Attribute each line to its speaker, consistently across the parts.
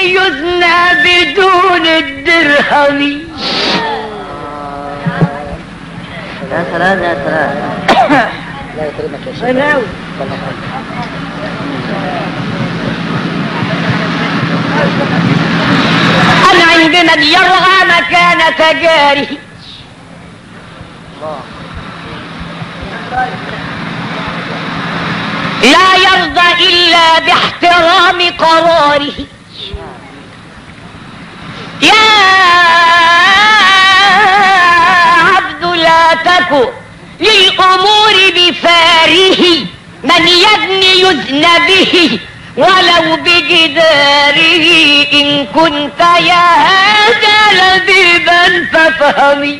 Speaker 1: يدني يزنى بدون الدرهم
Speaker 2: يا سلام يا سلام لا يكرمك يا شيخ
Speaker 1: غناوي أنا عندنا بيرغى مكان تجاره لا يرضى إلا باحترام قراره يا عبد لا تكن للأمور بفاره من يبني يزن به ولو بجداره إن كنت يا هذا لبيبا فافهمي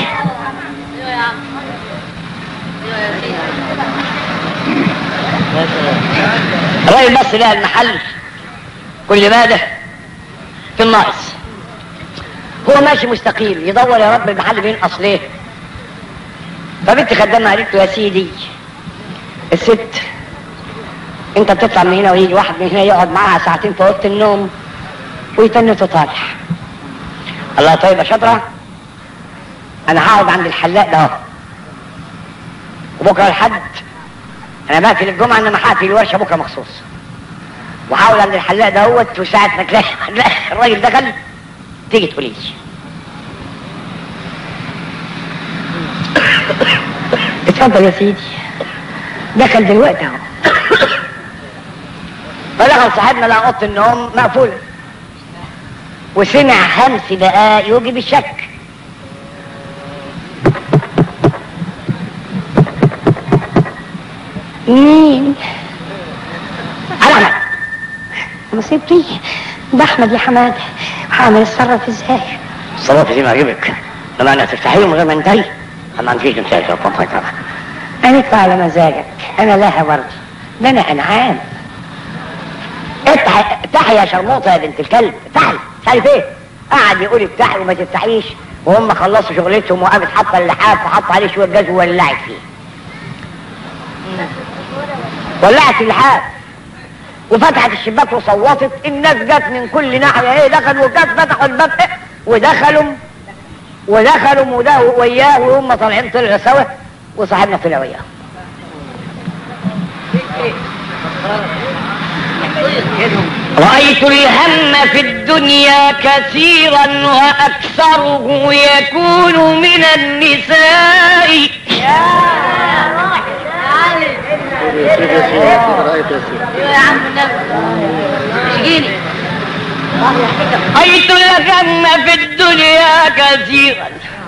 Speaker 1: الراجل بص لها المحل كل ماذا في الناقص هو ماشي مستقيم يدور يا رب المحل بينقص ليه فبنت خدامها قالت له يا سيدي الست انت بتطلع من هنا ويجي واحد من هنا يقعد معاها ساعتين في اوضه النوم ويتنت وطالع الله طيب يا شاطره انا هقعد عند الحلاق ده اهو وبكره الحد انا باكل الجمعه انما هقفل الورشه بكره مخصوص وحاول عند الحلاق دهوت وساعه ما تلاقي تلاقي الراجل دخل تيجي تقولي لي اتفضل يا سيدي دخل دلوقتي اهو فدخل صاحبنا لقى اوضه النوم مقفوله وسمع همس دقايق يوجب الشك مين؟ انا ما سبتي ده احمد يا حماد هعمل اتصرف ازاي؟
Speaker 3: الصلاة دي ما عجبك لما انا تفتحيه من غير ما انتهي اما عنديش مثال يا طبعا طبعا
Speaker 1: انا على مزاجك انا لها برضه ده انا انعام افتحي افتحي يا شرموطه يا بنت الكلب افتحي مش ايه قعد يقول افتحي وما تفتحيش وهم خلصوا شغلتهم وقامت حاطه اللحاف وحط عليه شويه جاز وولعت فيه ولعت اللحاف وفتحت الشباك وصوتت الناس جت من كل ناحيه ايه دخلوا وجت فتحوا الباب إيه ودخلوا ودخلوا وده وياه وهم طالعين طلعوا سوا وصاحبنا طلع وياه رأيت الهم في الدنيا كثيرا وأكثره يكون من النساء رأيت الهم في الدنيا كثيرا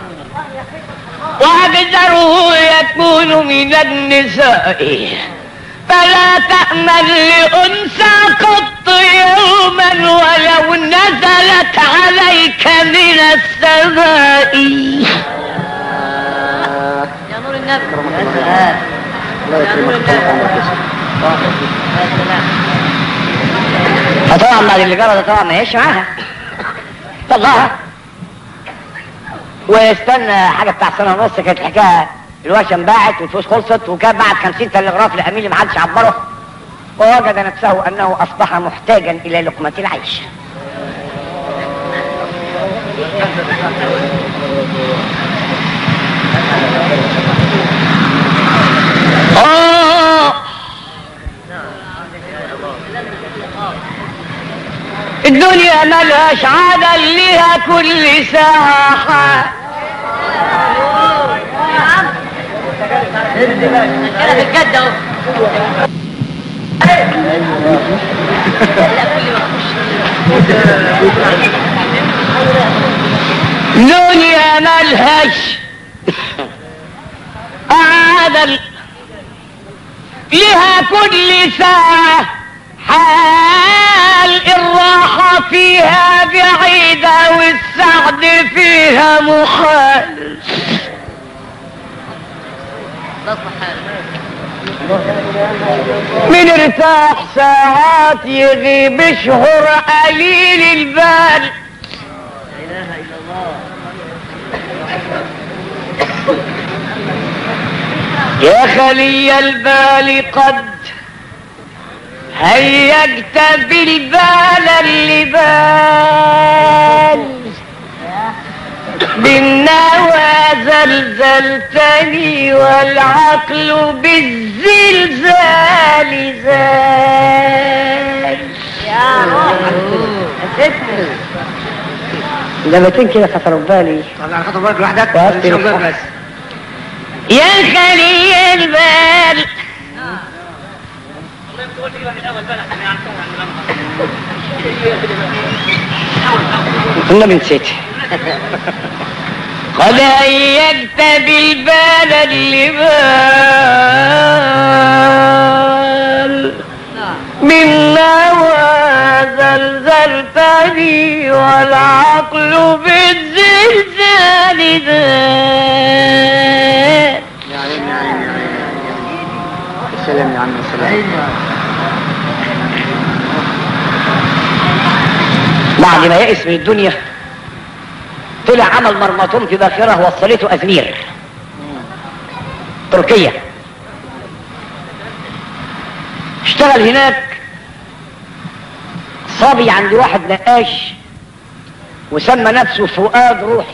Speaker 1: وأكثره يكون من النساء فلا تأمن لأنثى قط يوما ولو نزلت عليك من السماء
Speaker 2: يا نور النبي يا سلام يا نور النبي
Speaker 1: فطبعا بعد اللي جرى ده طبعا ما هيش معاها طلعها واستنى حاجه بتاع سنه ونص كانت الحكايه الورشه انباعت والفلوس خلصت وكان بعت 50 تلغراف لامين اللي محدش عبره ووجد نفسه انه اصبح محتاجا الى لقمه العيش آه. الدنيا ملهاش عدل ليها كل ساعة حال.
Speaker 2: كده بالجد اهو
Speaker 1: دنيا ملهاش عدل لها كل ساعة حال الراحة فيها بعيدة والسعد فيها محال
Speaker 2: تصلح حالك
Speaker 1: من ارتاح ساعات يغيب شهور قليل البال
Speaker 2: لا اله الا الله
Speaker 1: يا خلي البال قد هيجت بالبال اللي بال بالنوى زلزلتني والعقل بالزلزال زال
Speaker 2: يا روح
Speaker 1: لمتين كده خطروا بالي
Speaker 4: طبعا خطر بالك لوحدك
Speaker 1: بس.
Speaker 4: مش شغال بس
Speaker 1: يا خلي البال النبي نسيت قد هيجت بالبال اللي بال من نوى زلزلتني والعقل بالزلزال ذال
Speaker 4: يا عيني يا عيني يا عيني السلام يا عم السلام
Speaker 1: بعد ما يئس من الدنيا طلع عمل مرمطون في باخرة وصلته أزمير تركيا اشتغل هناك صبي عند واحد نقاش وسمى نفسه فؤاد روحي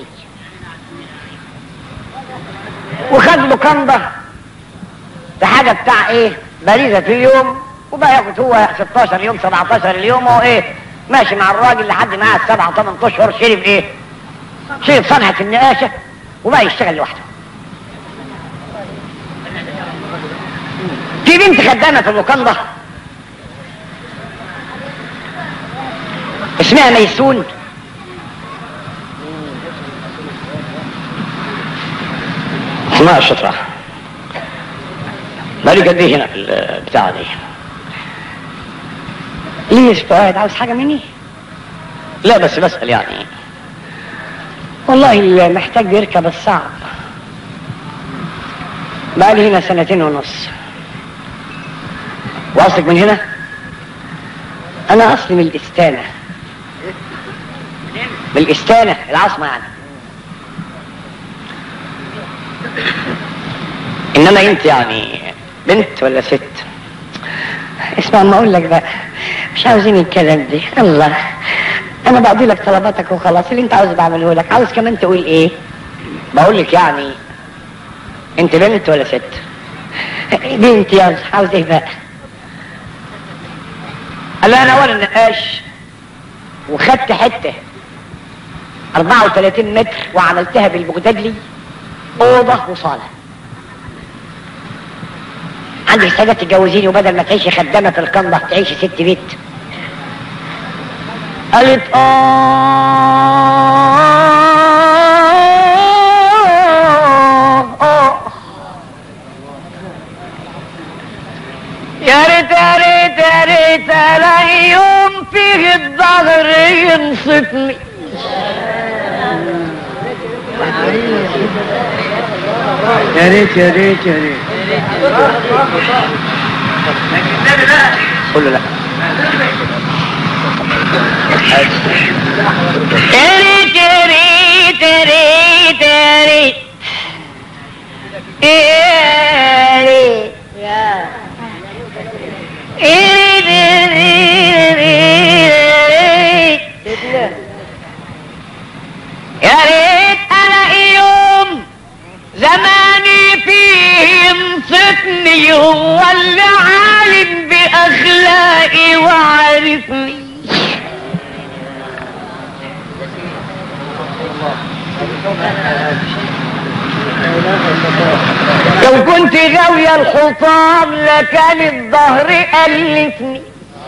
Speaker 1: وخد له كنضة في حاجة بتاع ايه باريزة في اليوم وبقى ياخد هو 16 يوم 17 اليوم وهو ايه ماشي مع الراجل لحد معاه السبعة 8 اشهر شرب ايه شرب صنعة النقاشة وبقى يشتغل لوحده في بنت خدامة في المكنضة اسمها ميسون اسمها الشطرة مالي قد ايه هنا في البتاعة دي ليه يا فؤاد عاوز حاجة مني؟ لا بس بسأل يعني والله اللي محتاج يركب الصعب بقالي هنا سنتين ونص واصلك من هنا انا اصلي من الاستانة من الاستانة العاصمة يعني انما انت يعني بنت ولا ست اسمع ما اقول لك بقى مش عاوزين الكلام دي الله انا بقضي لك طلباتك وخلاص اللي انت عاوز بعمله لك عاوز كمان تقول ايه بقول لك يعني انت بنت ولا ست بنت يا عاوز ايه بقى قال لها انا ولا نقاش وخدت حته 34 متر وعملتها بالبغدادلي اوضه وصاله عندك استعداد تتجوزيني وبدل ما تعيشي خدامه في القنبه تعيشي ست بيت قالت اه اه يا ريت يا ريت يا ريت الاقي يوم فيه الظهر ينصفني
Speaker 4: يا ريت يا ريت يا ريت
Speaker 1: قول له لا يا ريت يا ريت يا ريت يا ريت يا ريت
Speaker 2: يا
Speaker 1: يا ريت يا ريت
Speaker 2: سيدنا
Speaker 1: يا ريت الاقي يوم زماني فيه ينصفني هو اللي عالم باخلاقي وعارفني لو كنت غاوية الحطام لكان الظهر ألفني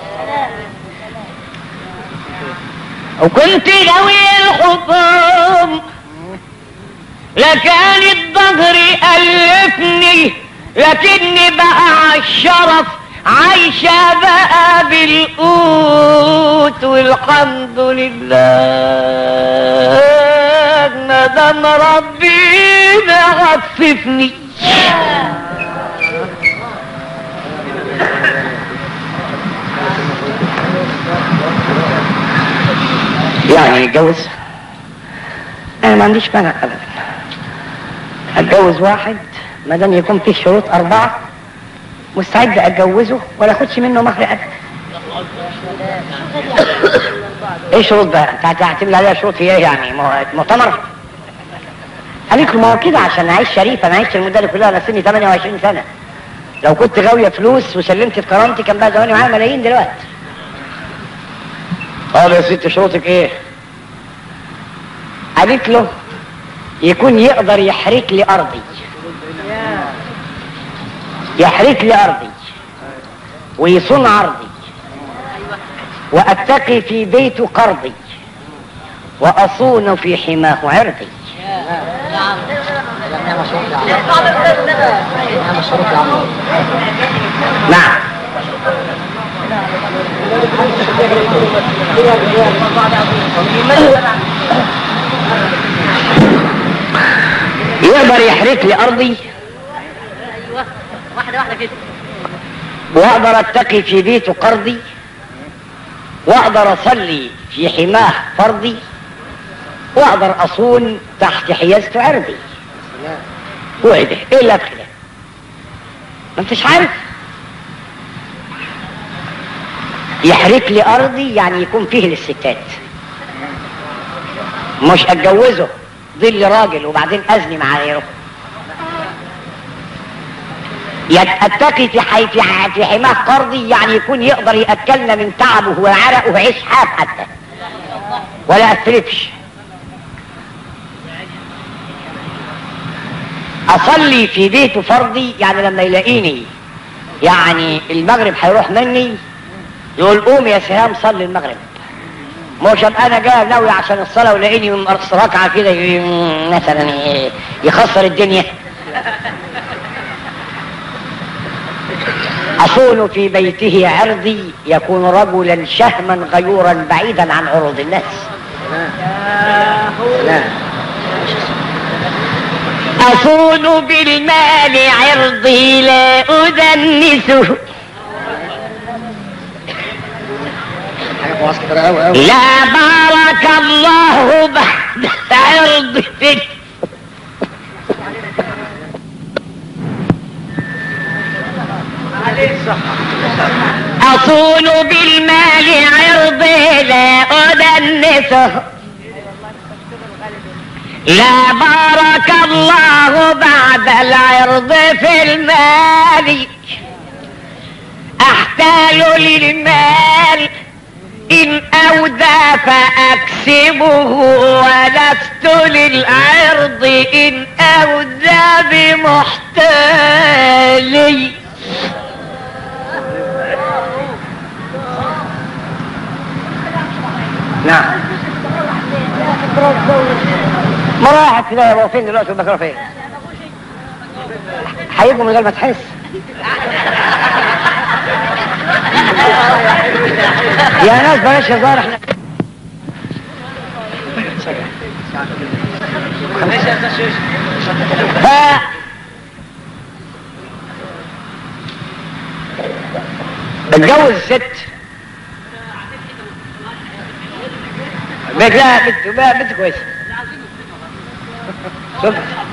Speaker 1: وكنت غاوية الحطام لكان الظهر ألفني لكني بقى عالشرف عايشة بقى بالقوت والحمد لله ما دام ربنا عففني يعني نتجوز انا ما عنديش مانع ابدا اتجوز واحد ما دام يكون فيه شروط اربعه مستعد اتجوزه ولا اخدش منه مهر ابدا ايه شروط بقى انت هت- هتعمل عليها شروط هي ايه يعني مو- مؤتمر قالت له ما هو كده عشان اعيش شريف انا عشت المده دي كلها انا سني 28 سنه لو كنت غاويه فلوس وسلمت كرامتي كان بقى زماني معايا ملايين دلوقتي طب يا ست شروطك ايه قالت له يكون يقدر يحرك لي ارضي يحرك لي ارضي ويصون عرضي واتقي في بيت قرضي واصون في حماه عرضي
Speaker 4: نعم مشروط يا عم نعم مشروط يا عم
Speaker 1: نعم يقدر يحرك لي ارضي
Speaker 2: ايوه واحده واحده كده
Speaker 1: واقدر اتقي في بيت قرضي واقدر اصلي في حماه فرضي واقدر اصون تحت حيازة عرضي هو ايه ده ايه اللي ابخله ما انتش عارف يحرك لي ارضي يعني يكون فيه للستات مش اتجوزه ظل راجل وبعدين ازني مع غيره يت- اتقي في حي في ح- في حماه قرضي يعني يكون يقدر ياكلنا من تعبه وعرقه وعيش حاف حتى ولا استلفش اصلي في بيته فرضي يعني لما يلاقيني يعني المغرب هيروح مني يقول قوم يا سهام صلي المغرب مش ابقى انا جاي ناوي عشان الصلاه ولاقيني من أرس ركعه كده ي- مثلا ي- يخسر الدنيا أصون في بيته عرضي يكون رجلا شهما غيورا بعيدا عن عروض الناس
Speaker 4: لا
Speaker 1: أصون بالمال عرضي لا أدنسه
Speaker 4: حاجة في مصر كتير قوي قوي
Speaker 1: لا بارك الله بعد عرضك أصون بالمال عرضي لا أدنسه لا بارك الله بعد العرض في المال احتال للمال ان اودى فاكسبه ولست للعرض ان اودى بمحتالي نعم ما راحت كده يبقوا فين دلوقتي والبكره فين؟ هيجوا من غير ما تحس يا ناس بلاش هزار احنا ف اتجوز الست بنت لا بنت لا بنت كويسه شوف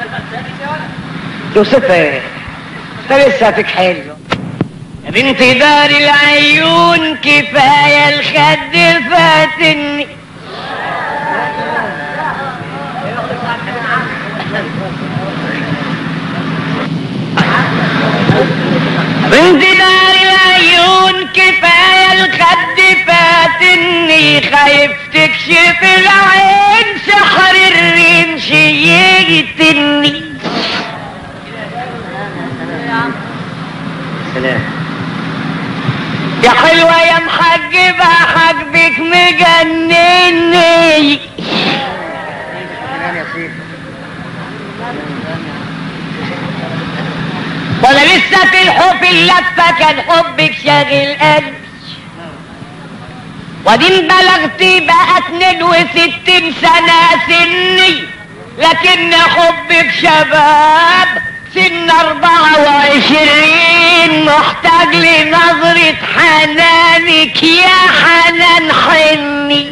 Speaker 1: توصفها ايه انت لسه فيك حلو يا بنت دار العيون كفايه الخد فاتني بنت دار العيون كفايه الخد فاتني خايف تكشف العين سحر الرمش يقتلني
Speaker 4: سلام
Speaker 1: يا حلوة يا محجبة حجبك مجنني
Speaker 4: سلام يا سيدي
Speaker 1: وانا لسه في الحب اللفة كان حبك شاغل قلبي وبعدين بلغت بقى 62 سنة سني لكن حبك شباب سن 24 محتاج لنظرة حنانك يا حنان حني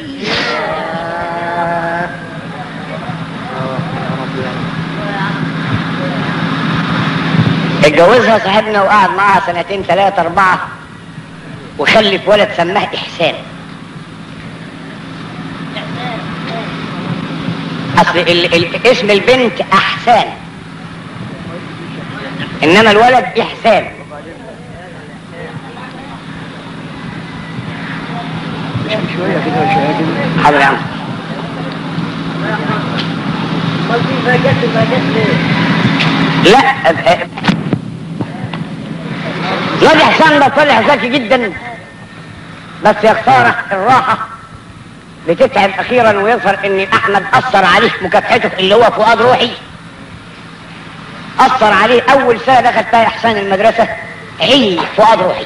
Speaker 1: اتجوزها صاحبنا وقعد معاها سنتين ثلاثة أربعة وخلف ولد سماه إحسان أصل ال ال اسم البنت أحسان إنما الولد إحسان
Speaker 4: شوية كده شوية كده
Speaker 1: حاضر يا عم لا أب- أب- الواد حسام ده طلع ذكي جدا بس يا خساره الراحه بتتعب اخيرا ويظهر ان احمد اثر عليه مكافحته اللي هو فؤاد روحي اثر عليه اول سنه دخل فيها احسان المدرسه عي فؤاد روحي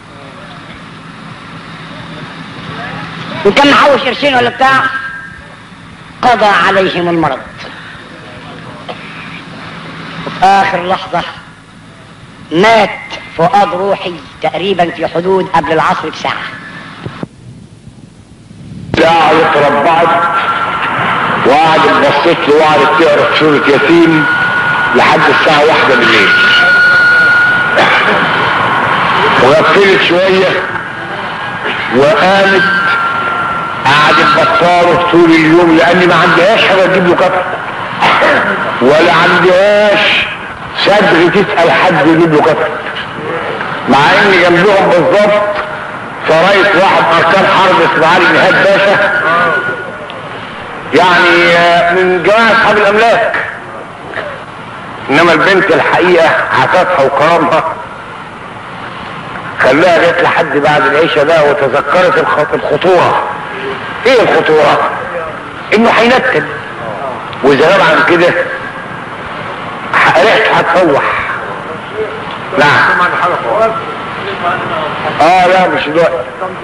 Speaker 1: وكان محوش قرشين ولا بتاع قضى عليهم المرض وفي اخر لحظه مات فؤاد روحي تقريبا في حدود قبل العصر بساعه
Speaker 5: ساعة اتربعت وقعدت بصيت له وقعدت تقرا في سورة يتيم لحد الساعة واحدة بالليل وغفلت شوية وقامت قعدت بطاله طول اليوم لان ما عندهاش حاجة تجيب له كفر ولا عندهاش صدر تسأل حد يجيب له كفر مع ان جنبهم بالظبط سراية واحد اركان حرب اسمه علي بن هاد باشا يعني آه، من جماعة اصحاب الاملاك انما البنت الحقيقة عفافها وكرمها خلاها جت لحد بعد العيشة بقى وتذكرت الخ- الخطورة ايه الخطورة انه هينتن واذا غاب عن كده ح- ريحته هتفوح نعم اه لا مش دلوقتي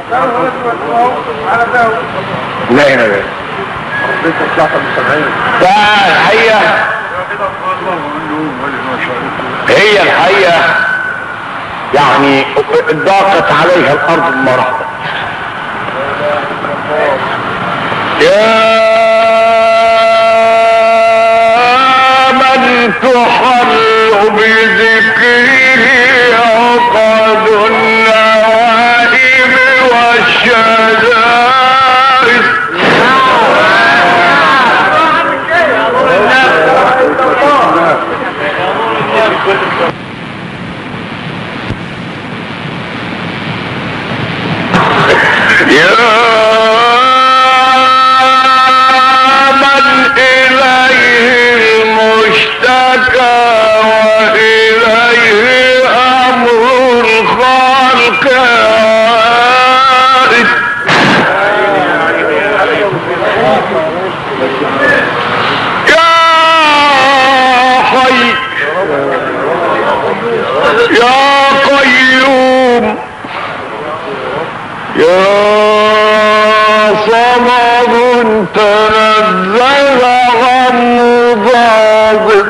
Speaker 5: لا هنا لا فالحقيقة هي الحقيقة يعني ضاقت عليها الارض بما رحبت يا من تحل بذكره عقد النوائب والشدائد يا من إليه المشتكى وإليه أمر الخلق عائد يا حي يا قيوم يا صمد تنزل عن مضاضر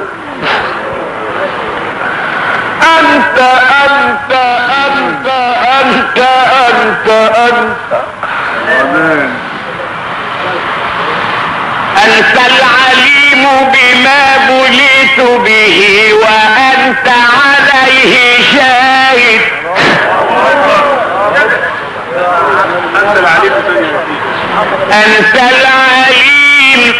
Speaker 5: أنت أنت أنت أنت أنت أنت أنت العليم بما بليت به وأنت عليه شاهد أنت العليم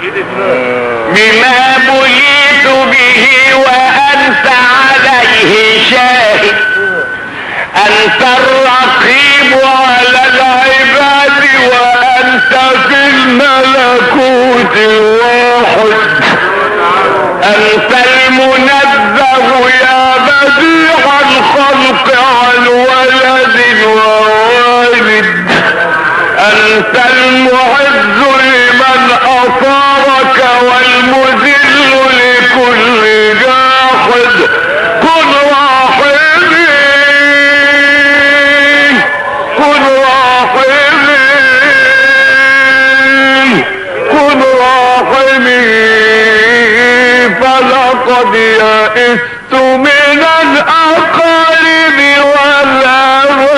Speaker 5: بما بليت به وأنت عليه شاهد أنت الرقيب على العباد وأنت في الملكوت واحد أنت المنزه يا بديع الخلق عن ولد ووالد أنت المعز لمن أطارك والمذل لكل جاحد كن راحمي كن راحمي كن راحمي فلقد يئست من الأقارب والأبعاد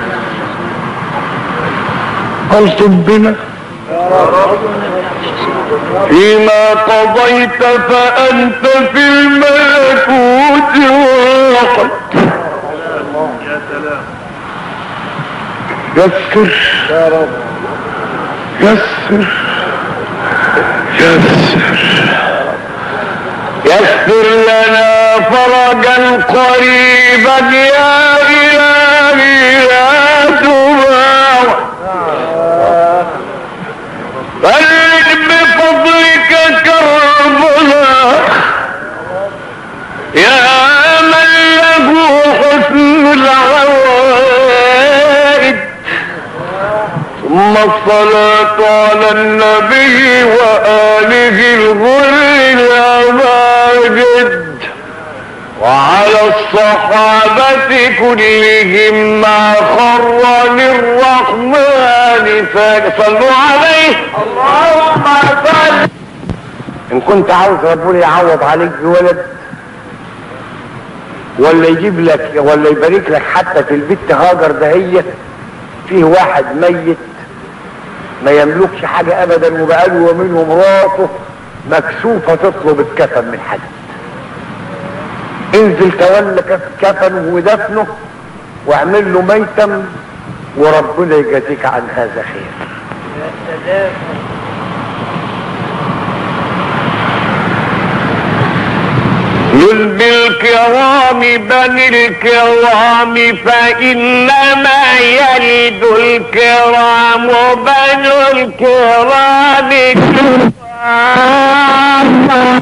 Speaker 5: قلتم بنا فيما قضيت فأنت في الملكوت واحد يسر يسر يسر يسر لنا فرجا قريبا يا إلهي يا تباع فرج بفضلك كربنا يا من له حسن العوائد ثم الصلاة على النبي وآله الغر الأماجد وعلى الصحابة كلهم ما خر للرحمن فصلوا عليه اللهم صل ان كنت عاوز ربنا يعوض عليك بولد ولا يجيب لك ولا يبارك لك حتى في البيت هاجر دهية فيه واحد ميت ما يملكش حاجة ابدا وبقاله ومنه مراته مكسوفة تطلب الكفن من حد انزل تولى كف- كفنه ودفنه واعمل له ميتم وربنا يجازيك عن هذا خير قل بالكرام بني الكرام فإنما يلد الكرام بنو الكرام كرام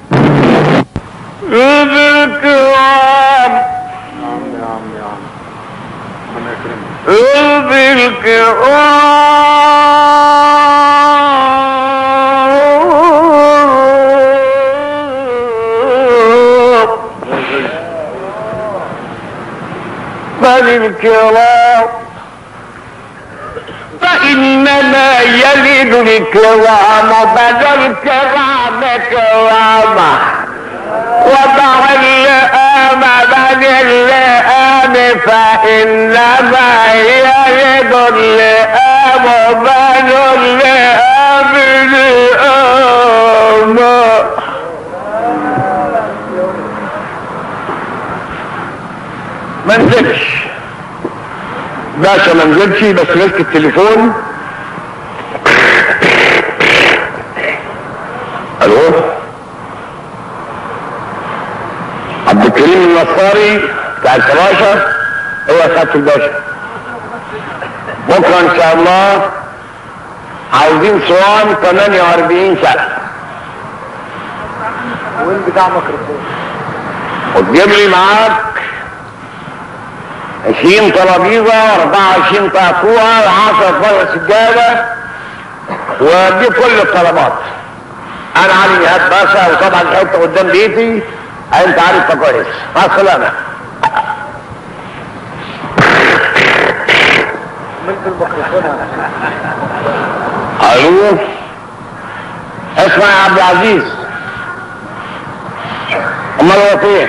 Speaker 5: بالكرام بالكرام بل الكرام فإنما يلد الكرام بل الكرام كرامة وضع اللئام بل اللئام فإنما يلد اللئام بل اللئام لئام ما نزلش باشا ما نزلش بس مسك التليفون الو عبد الكريم النصاري بتاع الفراشة هو سعادة الباشا بكرة ان شاء الله عاوزين صوان 48 سنة
Speaker 4: وين بتاع ميكروفون
Speaker 5: وتجيب لي معاك 20 ترابيزة 24 طاقوة 10 12 سجادة ودي كل الطلبات انا علي نهاد باشا وطبعا الحته قدام بيتي انت عارفها كويس مع السلامه
Speaker 4: مين في الميكروفون
Speaker 5: الو اسمع يا عبد العزيز امال هو فين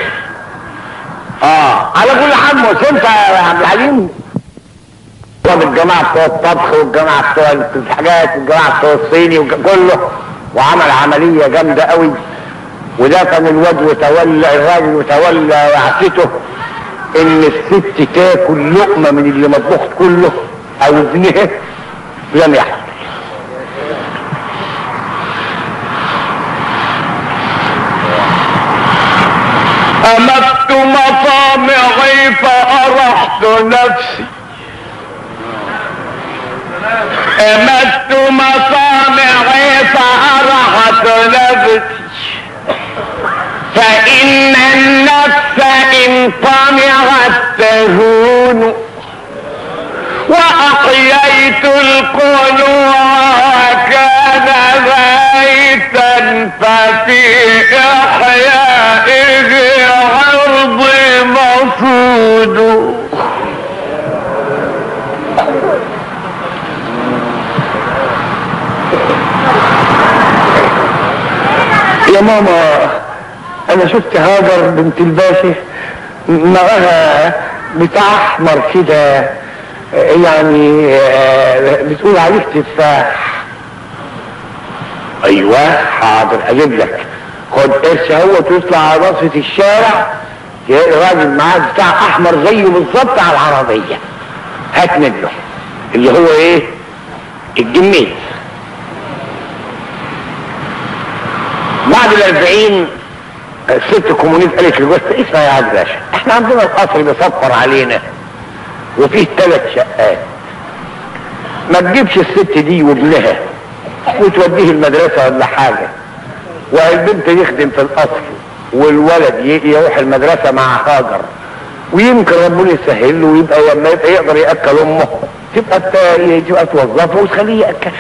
Speaker 5: اه على كل حال مش انت يا عبد الحليم طب الجماعه بتوع الطبخ والجماعه بتوع الحاجات والجماعه بتوع الصيني وكله وعمل عمليه جامده قوي وده كان الواد وتولى الراجل وتولى وعسته ان الست تاكل لقمه من اللي مطبوخ كله او ابنها لم يحصل أمت مطامعي فأرحت نفسي أمت مطامعي فأرحت نفسي فإن النفس إن طمعت تهون وأحييت القلوب كان ميتا ففي إحيائه عرض مفقود يا ماما انا شفت هاجر بنت الباشا معاها بتاع احمر كده يعني آه، بتقول عليه تفاح ايوه حاضر اجيب لك خد قرش اهو تطلع على نصفة الشارع تلاقي راجل معاه بتاع احمر زيه بالظبط على العربية هات منه اللي هو ايه الجميل بعد الاربعين الست كومونيست قالت لجوزها اسمع يا عبد باشا احنا عندنا القصر بيصفر علينا وفيه ثلاث شقات ما تجيبش الست دي وابنها وتوديه المدرسة ولا حاجة والبنت يخدم في القصر والولد ي- يروح المدرسة مع هاجر ويمكن ربنا يسهل له ويبقى لما يبقى يقدر ياكل امه تبقى ت- تبقى توظفه وتخليه ياكلها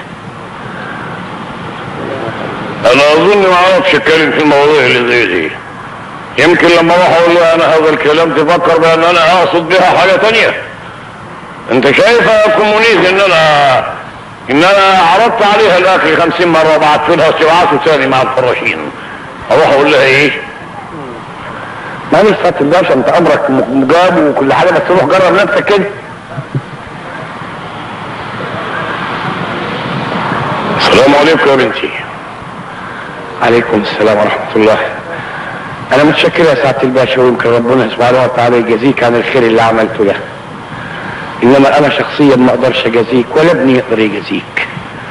Speaker 6: انا اظن ما اعرفش اتكلم في المواضيع اللي زي دي يمكن لما اروح اقول لها انا هذا الكلام تفكر بان انا اقصد بها حاجه تانية انت شايف يا كومونيست ان انا ان انا عرضت عليها الاكل خمسين مرة وبعت لها سبعات تاني مع الفراشين اروح اقول لها ايه
Speaker 5: معلش فات الباشا انت امرك م- مجاب وكل حاجه بس روح جرب نفسك كده
Speaker 6: السلام عليكم يا بنتي
Speaker 5: عليكم السلام ورحمه الله انا متشكر يا سعاده الباشا ويمكن ربنا سبحانه وتعالى يجازيك عن الخير اللي عملته ده انما انا شخصيا ما اقدرش اجازيك ولا ابني يقدر يجازيك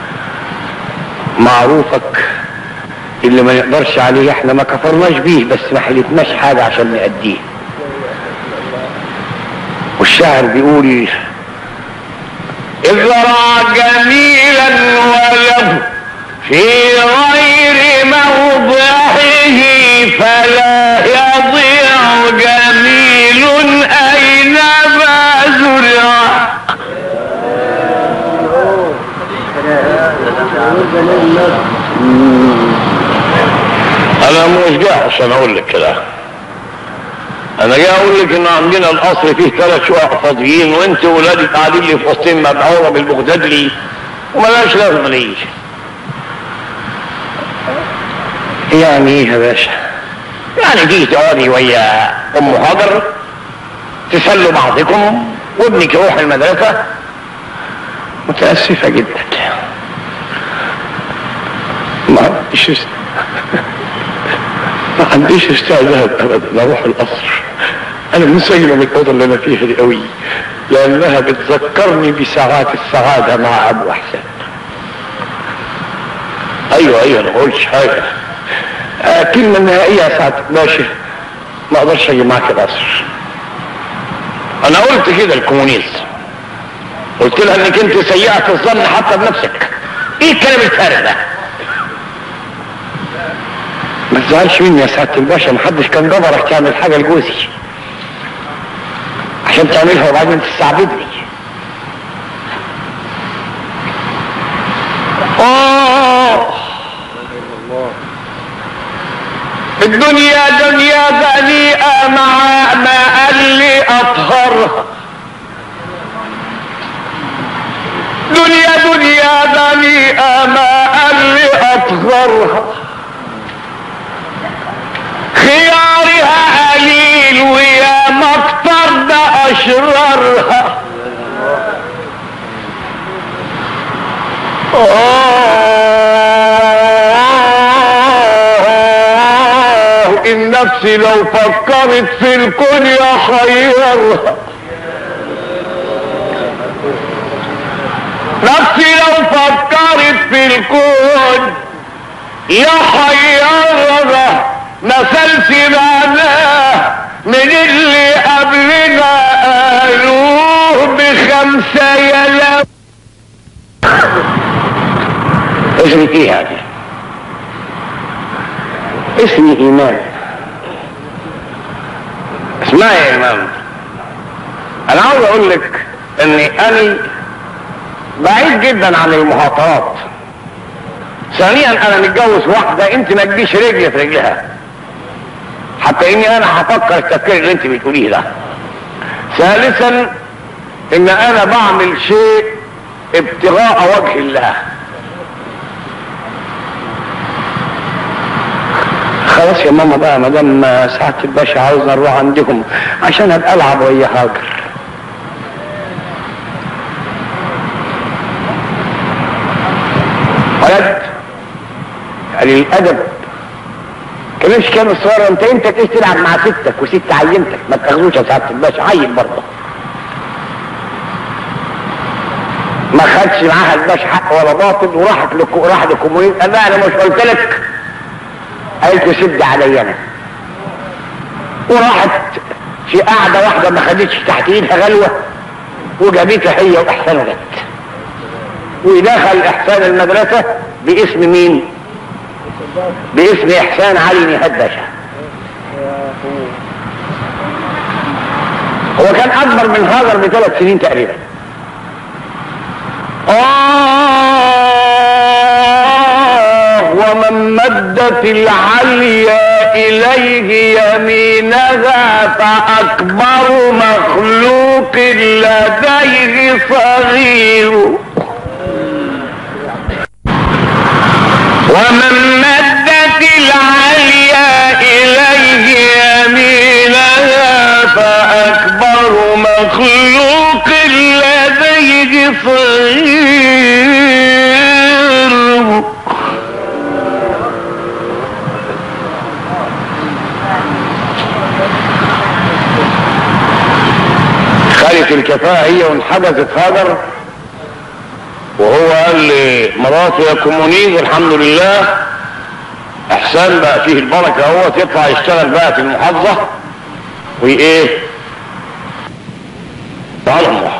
Speaker 5: معروفك اللي ما نقدرش عليه احنا ما كفرناش بيه بس ما حلفناش حاجه عشان نأديه والشاعر بيقول
Speaker 6: ازرع جميلا ولو في غير موضعه فلا يضيع جميل اينما زرع انا مش جاي عشان اقول لك كده انا جاي اقول لك ان عندنا القصر فيه ثلاث شقق فاضيين وانت ولادك قاعدين لي في وسطين مبعوره بالبغداد لي وملاش لازمه ليش
Speaker 5: يعني ايه يا باشا
Speaker 6: يعني دي تقعدي ويا ام هاجر تسلوا بعضكم وابنك يروح المدرسه
Speaker 5: متأسفة جدا ما عنديش است... ما عنديش استعداد ابدا اروح القصر انا منسجمة من الاوضه اللي انا فيها دي قوي لانها بتذكرني بساعات السعادة مع ابو احسان
Speaker 6: ايوه ايوه انا ما قلتش حاجه
Speaker 5: آه كلمة نهائية يا سعادة باشا ما اقدرش اجي معاك القصر
Speaker 6: انا قلت كده الكومونيست قلت لها انك انت سيئة الظن حتى بنفسك ايه الكلام الفارغ ده
Speaker 5: ما تزعلش مني يا سعادة الباشا محدش كان جبرك تعمل حاجة لجوزي عشان تعملها وبعدين تستعبدني
Speaker 6: آه. الدنيا دنيا بنيئة مع ما اللي أطهرها دنيا دنيا بنيئة ما اللي أطهرها خيارها قليل ويا مكتر ده أشرارها آه النفس لو فكرت في الكون يحيرها نفسي لو فكرت في الكون يحيرها مثل سمعناه من اللي قبلنا قالوه بخمسة يلا
Speaker 5: اسمك ايه يعني اسمي ايمان
Speaker 6: اسمعي يا امام انا عاوز اقول لك اني انا بعيد جدا عن المخاطرات ثانيا انا متجوز واحده انت ما تجيش رجلي في رجلها حتى اني انا هفكر التفكير اللي انت بتقوليه ده ثالثا ان انا بعمل شيء ابتغاء وجه الله
Speaker 5: خلاص يا ماما بقى ما دام ساعة الباشا عاوز نروح عندهم عشان ابقى العب ويا هاجر
Speaker 6: ولد
Speaker 5: قليل الادب كانش كان الصغير انت انت تيجي تلعب مع ستك وست عينتك ما تاخذوش يا سعاده الباشا عين برضه ما خدش معاها الباشا حق ولا باطل وراحت لك راح للكومونيست قال لا انا مش قلت لك قالت له سد عليا انا وراحت في قاعده واحده ما خدتش تحت ايدها غلوه وجابتها هي واحسان جت ودخل احسان المدرسه باسم مين؟ باسم احسان علي نهاد باشا هو كان اكبر من هاجر بثلاث سنين تقريبا آه ومن مدت العليا إليه يمينها فأكبر مخلوق لديه صغير ومن مدت العليا إليه يمينها فأكبر مخلوق لديه صغير خالت الكفاءة هي وانحجزت هاجر وهو قال لي مراته يا كومونيز الحمد لله احسان بقى فيه البركة هو تطلع يشتغل بقى في المحافظة وايه تعال الله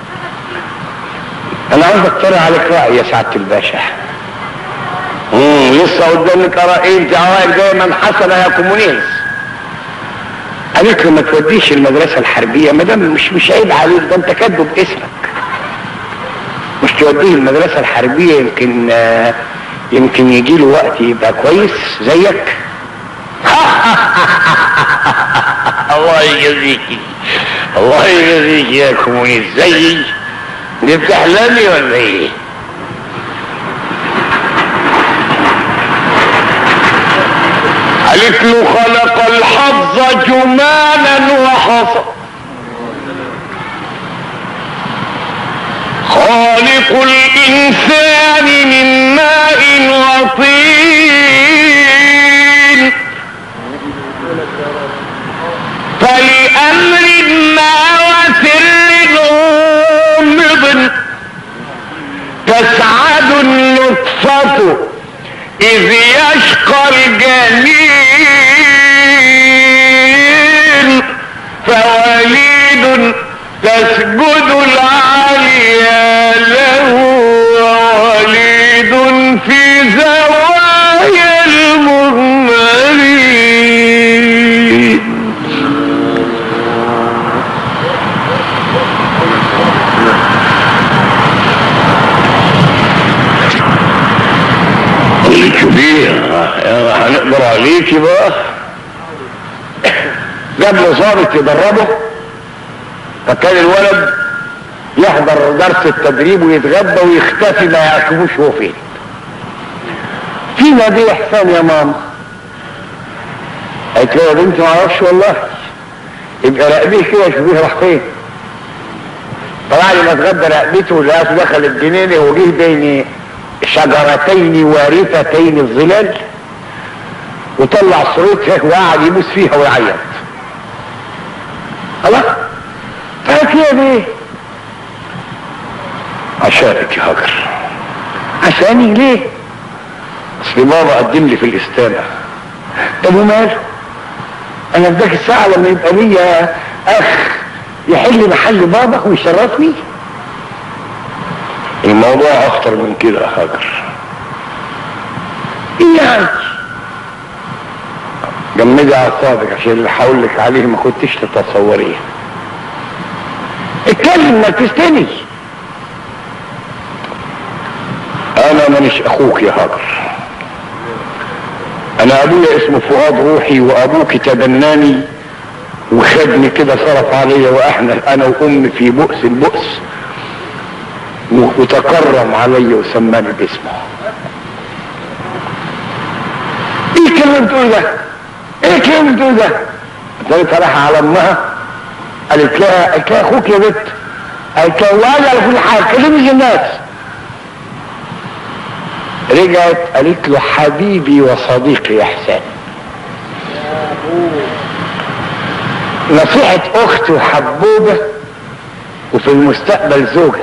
Speaker 5: انا عاوز اقترح عليك رأي يا سعادة الباشا امم لسه قدامك رأي انت عوايق دايما حسنة يا كومونيز قالت له ما توديش المدرسة الحربية ما دام مش مش عيب عليك ده انت كاتبه باسمك مش توديه المدرسة الحربية يمكن آه، يمكن يجي له وقت يبقى كويس زيك الله يجزيك الله يجزيك يا كومونيست زيي دي بتحلمي ولا ايه؟ قالت له خلق الحظ جمالا وحصى خالق الإنسان من ماء وطين فلأمر ما وسر غامض تسعد النطفة إذ يشقى الجنين فوليد تسجد العالية له ووليد في زوايا المهملين كبير هنقدر عليكي بقى جاب له ظابط يدربه فكان الولد يحضر درس التدريب ويتغدى ويختفي ما يعرفوش هو فين فينا دي احسان يا ماما قالت له يا بنتي ما اعرفش والله يبقى راقبيه كده شوفيه راح فين طلع لي ما اتغدى رقبته لقيته دخل الجنينه وجه بين شجرتين وارثتين الظلال وطلع صورتها وقعد يبوس فيها ويعيط خلاص فقالت ليه ليه عشانك يا هاجر عشاني ليه اصل بابا قدم لي في الاستانة طب وماله انا اداك الساعة لما يبقى ليا اخ يحل محل بابا ويشرفني الموضوع اخطر من كده يا هاجر ايه يعني جمدي اعصابك عشان اللي هقول لك عليه ما كنتش تتصوريه اتكلم ما تستني انا مانيش اخوك يا هاجر انا ابويا اسمه فؤاد روحي وابوك تبناني وخدني كده صرف عليا واحنا انا وامي في بؤس البؤس وتكرم علي وسماني باسمه ايه الكلام اللي بتقول ده ايه الكلام اللي بتقول ده قلت راح على امها قالت لها قالت لها اخوك يا بنت قالت لها وانا على كل حال كلمي الناس رجعت قالت له حبيبي وصديقي يا حسين نصيحة اخت وحبوبة وفي المستقبل زوجة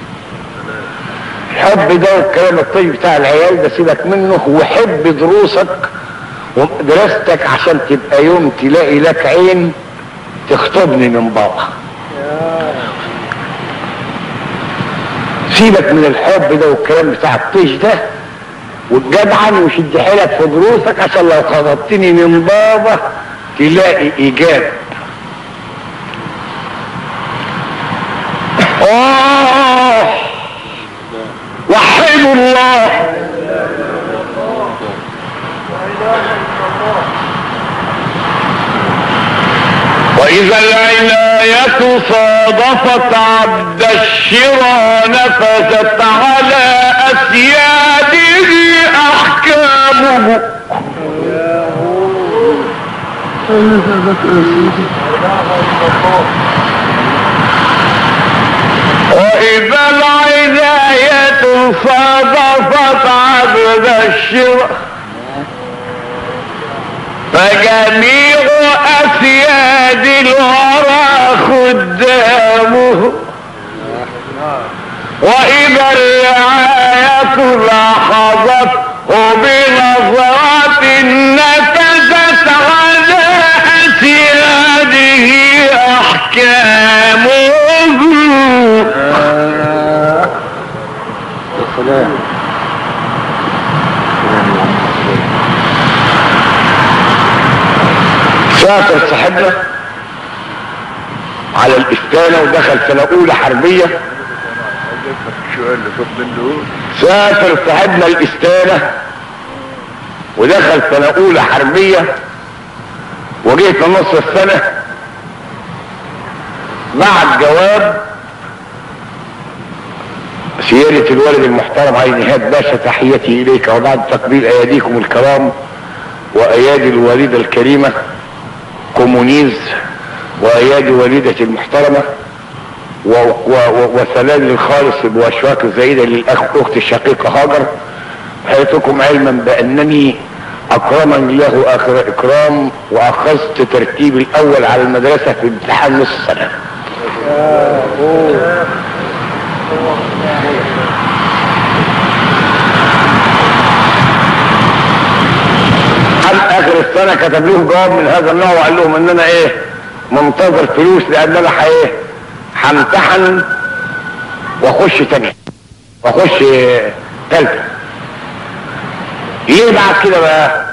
Speaker 5: الحب ده والكلام الطيب بتاع العيال ده سيبك منه وحب دروسك ودراستك عشان تبقى يوم تلاقي لك عين تخطبني من بابا سيبك من الحب ده والكلام بتاع الطيش ده وتجدعن وشد حيلك في دروسك عشان لو خطبتني من بابا تلاقي ايجاب آه وحدوا الله
Speaker 6: وإذا العناية صادفت عبد الشرى نفذت على أسياده أحكامه وإذا العناية صادفت عبد الشرى فجميع أسياد الورى خدامه وإذا الرعاية لاحظت بنظرات نفذت على أسياده أحكامه
Speaker 4: سلام
Speaker 5: سافر صاحبنا على الاستانة ودخل سنة أولى حربية
Speaker 4: السؤال اللي طب منه
Speaker 5: سافر صاحبنا الاستانة ودخل سنة أولى حربية وجه في نص السنة بعت جواب سيادة الوالد المحترم علي نهاد باشا تحياتي إليك وبعد تقبيل أياديكم الكرام وأيادي الوالدة الكريمة كومونيز وأيادي والدتي المحترمة و و و وسلام للخالص بواشواك الزايدة للأخ أختي الشقيقة هاجر حيثكم علما بأنني أكرمني الله آخر إكرام وأخذت ترتيبي الأول على المدرسة في امتحان نص سنة عن اخر السنه كتب لهم جواب من هذا النوع وقال لهم ان انا ايه منتظر فلوس لان انا ايه همتحن واخش تاني واخش تالتة ليه بعد كده بقى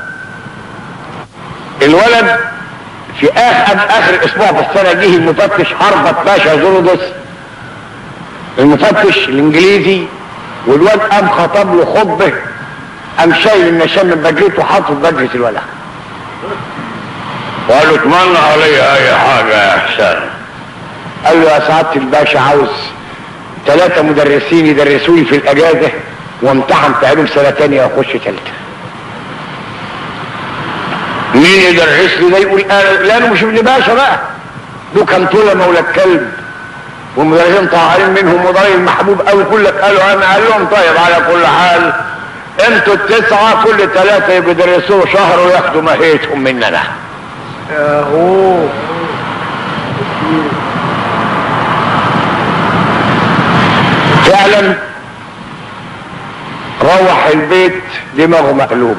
Speaker 5: الولد في اخر اخر اسبوع في السنه جه المفتش هربت باشا زرودس المفتش الانجليزي والواد قام خطب له خطبه قام شايل النشام من بجريته وحاطه في بجرة الولد
Speaker 6: وقال له اتمنى علي اي حاجة يا احسان
Speaker 5: قال له يا سعادة الباشا عاوز ثلاثة مدرسين يدرسوا لي في الأجازة وامتحن في علوم سنة تانية وأخش تالتة. مين يدرس لي ده يقول أنا لا أنا مش ابن باشا بقى. دول كان طول مولى الكلب والمدرسين طاهرين منهم وضايل محبوب قوي كلك قالوا أنا قال لهم طيب على كل حال انتوا التسعة كل ثلاثة يدرسوا شهر وياخدوا ماهيتهم مننا.
Speaker 4: اهو
Speaker 5: فعلا روح البيت دماغه مقلوب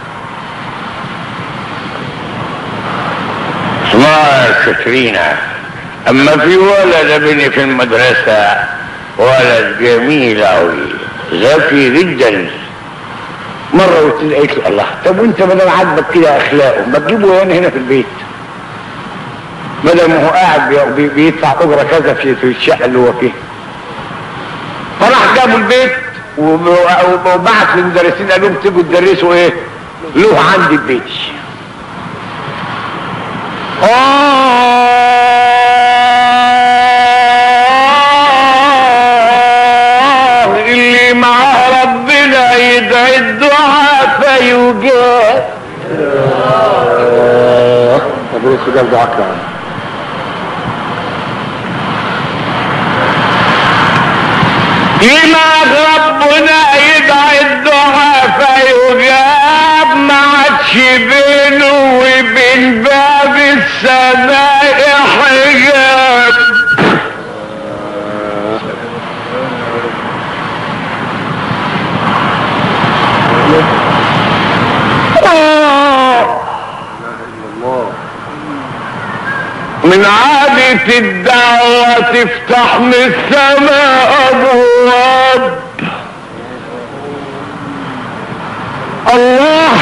Speaker 6: اسمها سترينا اما في ولد ابني في المدرسة ولد جميل اوي ذكي جدا
Speaker 5: مرة قلت له قالت له الله طب وانت بدل عاجبك كده اخلاقه ما تجيبه هنا هنا في البيت بدل ما هو قاعد بي- بي- بيدفع اجره كذا في في الشقه اللي هو فيها فراح جابوا البيت وب- وبعت للمدرسين قال لهم تيجوا تدرسوا ايه له عندي البيت
Speaker 6: آه اللي معاه ربنا يدعي الدعاء فيجاب
Speaker 4: طب لسه قال دعاك يعني
Speaker 6: لما ربنا يدعي الدعاء يجاب ما عادش بينه وبين باب السماء حجاب آه. من عادة الدعوة تفتح من السماء أبواب الله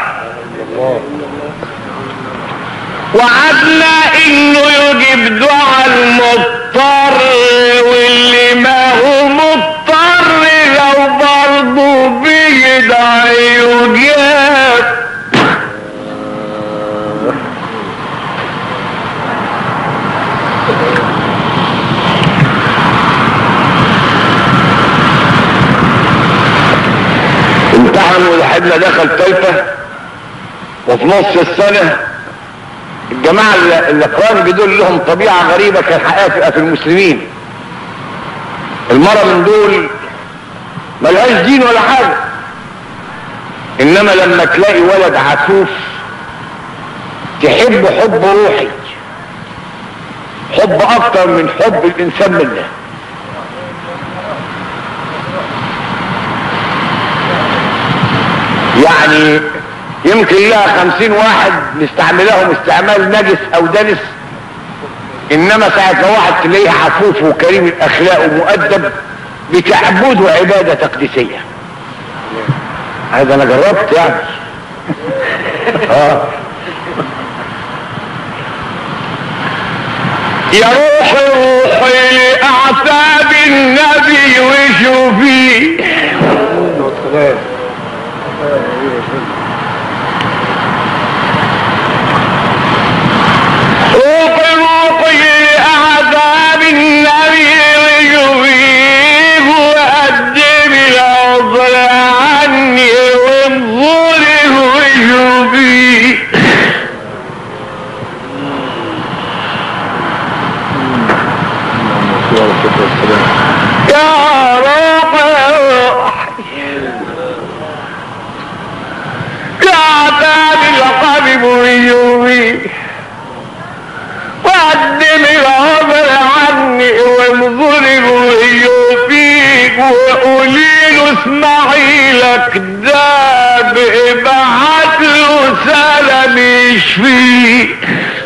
Speaker 6: وعدنا انه يجيب دعاء المضطر واللي ما هو مضطر لو برضه بيدعي يجاب امتحنوا لحدنا دخل تالتة وفي نص السنة الجماعة اللي اللي قران بدول لهم طبيعة غريبة كان حقيقة في المسلمين المرة من دول ملهاش دين ولا حاجة انما لما تلاقي ولد عفوف تحب حب روحي حب اكتر من حب الانسان منه يعني يمكن لها خمسين واحد نستعملهم استعمال نجس او دنس انما ساعة ما واحد تلاقيه عفوف وكريم الاخلاق ومؤدب بتعبده عبادة تقديسية هذا انا جربت يعني اه يا روحي روحي لاعتاب النبي وشوفي روحي روحي لأعذاب النبي ويجيب وقدم العذر عني وانظره وشوفي يا روحي يا عذاب القلب ويجوبي وقدم العمر عني وانظري ويوفيك وقولي له اسمعي لك داب ابعت له سلام يشفيك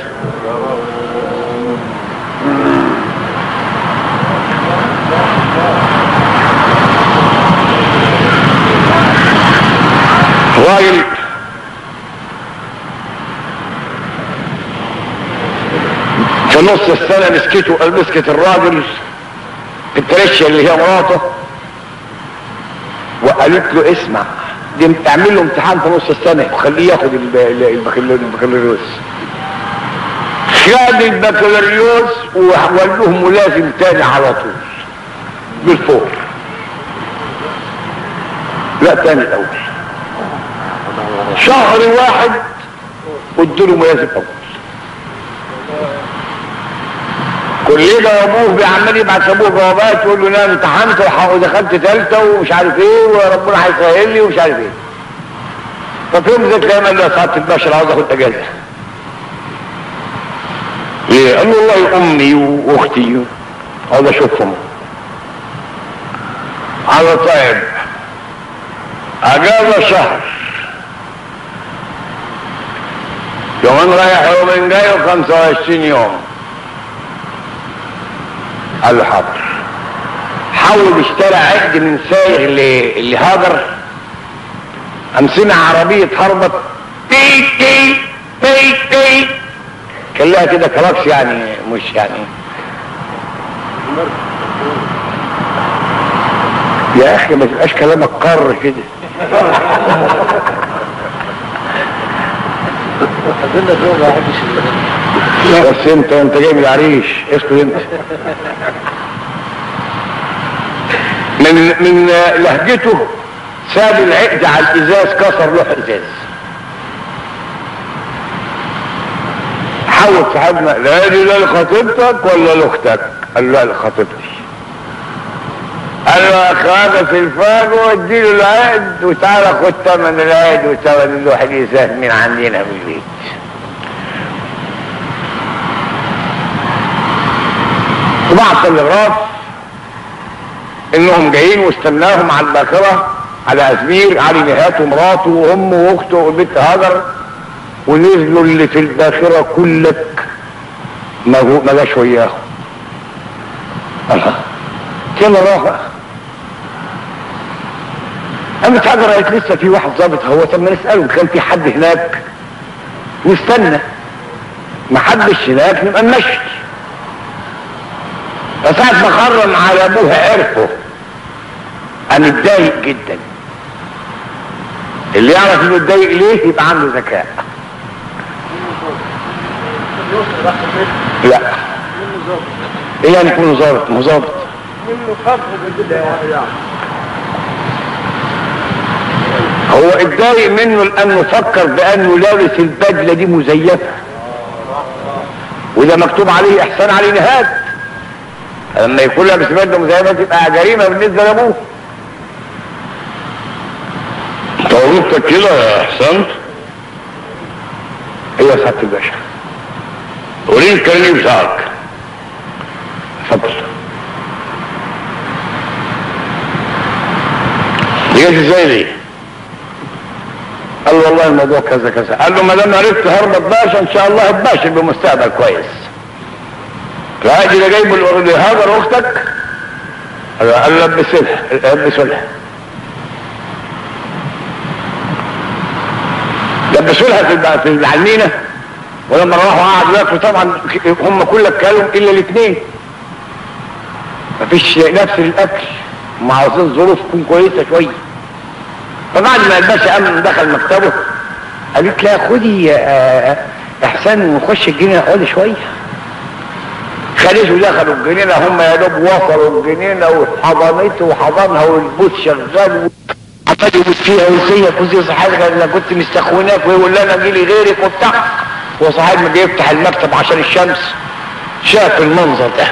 Speaker 6: راجل في نص السنة مسكته مسكت الراجل الترشة اللي هي مراته وقالت له اسمع دي اعمل له امتحان في نص السنة وخليه ياخد الب- ال- البكالوريوس البكالوريوس خد البكالوريوس وقال لهم ملازم تاني على طول بالفور لا تاني الاول شهر واحد وادوا له ملازم اول كل ده ابوه بيعمل يبعت ابوه جوابات يقول له انا امتحنت وح- ودخلت ثالثه ومش عارف ايه وربنا هيسهل لي ومش عارف ايه ففي يوم ذات الايام قال له يا سعاده الباشا عاوز اخد اجازه ليه؟ قال له والله امي واختي عاوز اشوفهم على طيب اجازه شهر يومين رايح يومين جاي و25 يوم قال له حاضر حاول اشترى عقد من سايغ اللي اللي هاجر قام سمع عربية هربت تي تي تي تي كان لها كده كلاكس يعني مش يعني يا اخي ما تبقاش كلامك قر كده بس انت انت جاي من العريش اسكت انت من من لهجته ساب العقد على الازاز كسر لوح ازاز حاول صاحبنا لا دي لا لخطيبتك ولا لاختك قال لا لخطيبتي
Speaker 5: قال له يا اخوانا في الفاج واديله العقد وتعالى خد ثمن العقد وثمن اللوح اليسان من عندنا في البيت وبعت تلغراف انهم جايين واستناهم على الباخره على ازمير علي نهات ومراته وامه واخته والبنت هاجر ونزلوا اللي في الباخره كلك ما هو- ما جاش وياهم الله كده راح بقى قامت حاجة قالت لسه في واحد ظابط هو طب ما نسأله كان في حد هناك واستنى ما حدش هناك نبقى نمشي فساعة ما خرم على ابوها عرفه قام اتضايق جدا اللي يعرف انه اتضايق ليه يبقى عنده ذكاء لا ايه يعني يكون ظابط ما هو ظابط هو اتضايق منه لانه فكر بانه لابس البدله دي مزيفه وده مكتوب عليه احسان علي نهاد لما يكون لابس بدله مزيفه تبقى جريمه بالنسبه لابوه
Speaker 6: طولتك كده يا احسنت
Speaker 5: ايوه يا سعاده الباشا
Speaker 6: وريني الكارنيه بتاعك
Speaker 5: اتفضل
Speaker 6: دي جت ازاي دي؟
Speaker 5: قال له والله الموضوع كذا كذا قال له ما دام عرفت هربط باشا ان شاء الله هتباشر بمستقبل كويس فادي اللي جايبه لهاجر اختك قال له- قال له لبسوا لها لبسوا لها لبسوا لها في الب- في العلمينه ولما راحوا قعدوا ياكلوا طبعا هم كلك كلوا الا الاثنين مفيش نفس الاكل هم عاوزين ظروف تكون كويسه شويه فبعد ما الباشا قام دخل مكتبه قالت لها خدي آه، احسان ونخش الجنينه اقعدي شويه خدته ودخلوا الجنينه هم يا دوب وصلوا الجنينه وحضنته وحضنها والبوت شغال عمال يبوس فيها وازيك وازي صاحبك انا كنت مستخوناك ويقول لي انا جيلي غيرك وبتاع وصاحب ما يفتح المكتب عشان الشمس شاف المنظر ده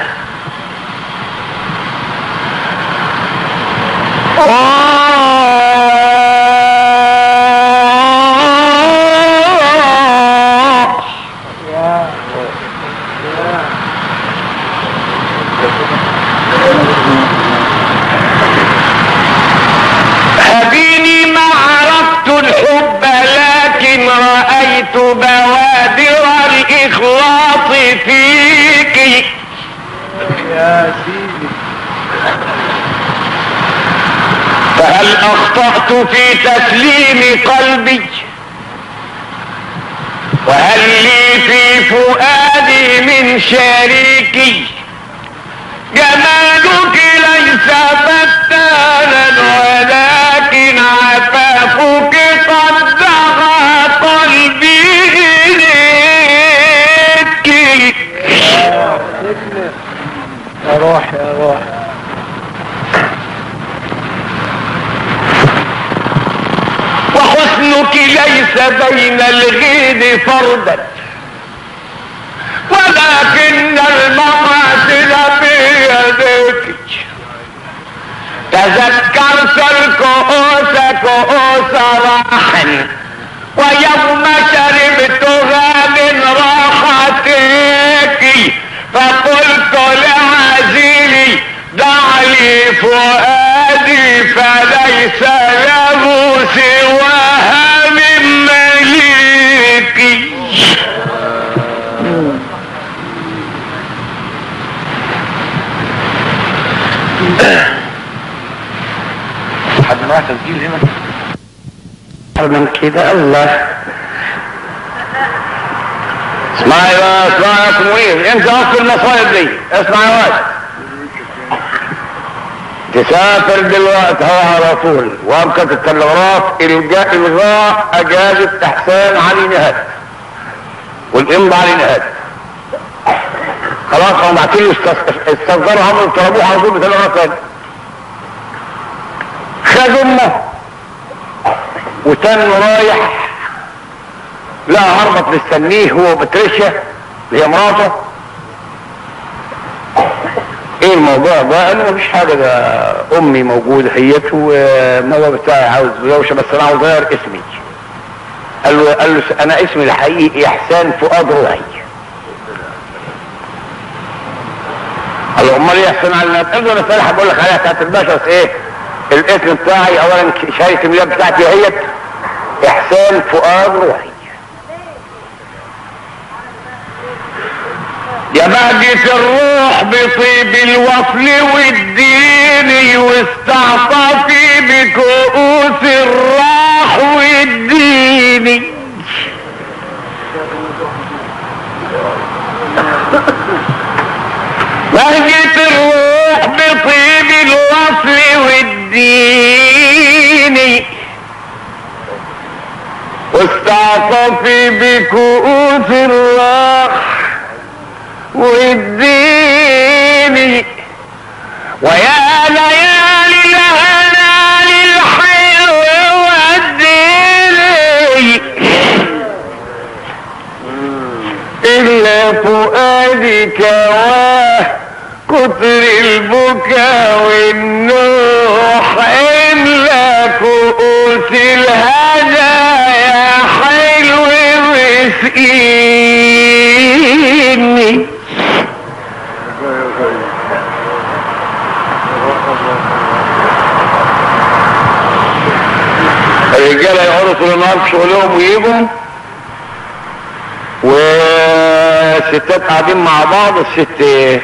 Speaker 6: هديني ما عرفت الحب لكن رأيت بوادر الإخلاص فيك فهل أخطأت في تسليم قلبي وهل لي في فؤادي من شريكي جمالك ليس فتانا ولكن عفافك قد دعا قلبي إليك
Speaker 4: يا روح يا روح
Speaker 6: وحسنك ليس بين الغيد فردا ولكن المقاتل بيدك تذكرت الكؤوس كؤوس راحا ويوم شربتها من راحتك فقلت لعزيلي دع لي فؤادي فليس له سواها من مليكي
Speaker 5: حد معاه تسجيل هنا من كده الله اسمعي بقى اسمعي يا كمويل انت اصل المصايب دي اسمع يا واد تسافر دلوقتي هو على طول وابكة التلغراف الجاء الغاء اجازة احسان علي نهاد والامضى علي نهاد خلاص هم بعتين استصدروا عمرو طلبوه على طول بتلغراف تاني خد امه وتاني رايح لا هربط مستنيه هو وبتريشيا اللي هي مراته
Speaker 6: ايه الموضوع ده قال له مفيش حاجه ده امي موجوده هيت والموضوع بتاعي عاوز دوشه بس انا عاوز اغير اسمي قال له قال له انا اسمي الحقيقي احسان فؤاد روحي قال له امال ايه احسان على قال له انا فالح بقول لك عليها بتاعت الباشا بس ايه الاسم بتاعي اولا شهاده الميلاد بتاعتي هيت احسان فؤاد روحي يا بهجة الروح بطيب الوصل والدين واستعطفي بكؤوس الراح والدين بهجة الروح بطيب الوصل والدين واستعطفي بكؤوس الراح والدين ويا ليالي الهنا للحلو والدين إلا فؤادك واه كتر البكا والنوح إلا كؤوس الهدايا حلو مسكيني الرجاله يقعدوا طول النهار في شغلهم ويجوا والستات قاعدين مع بعض الست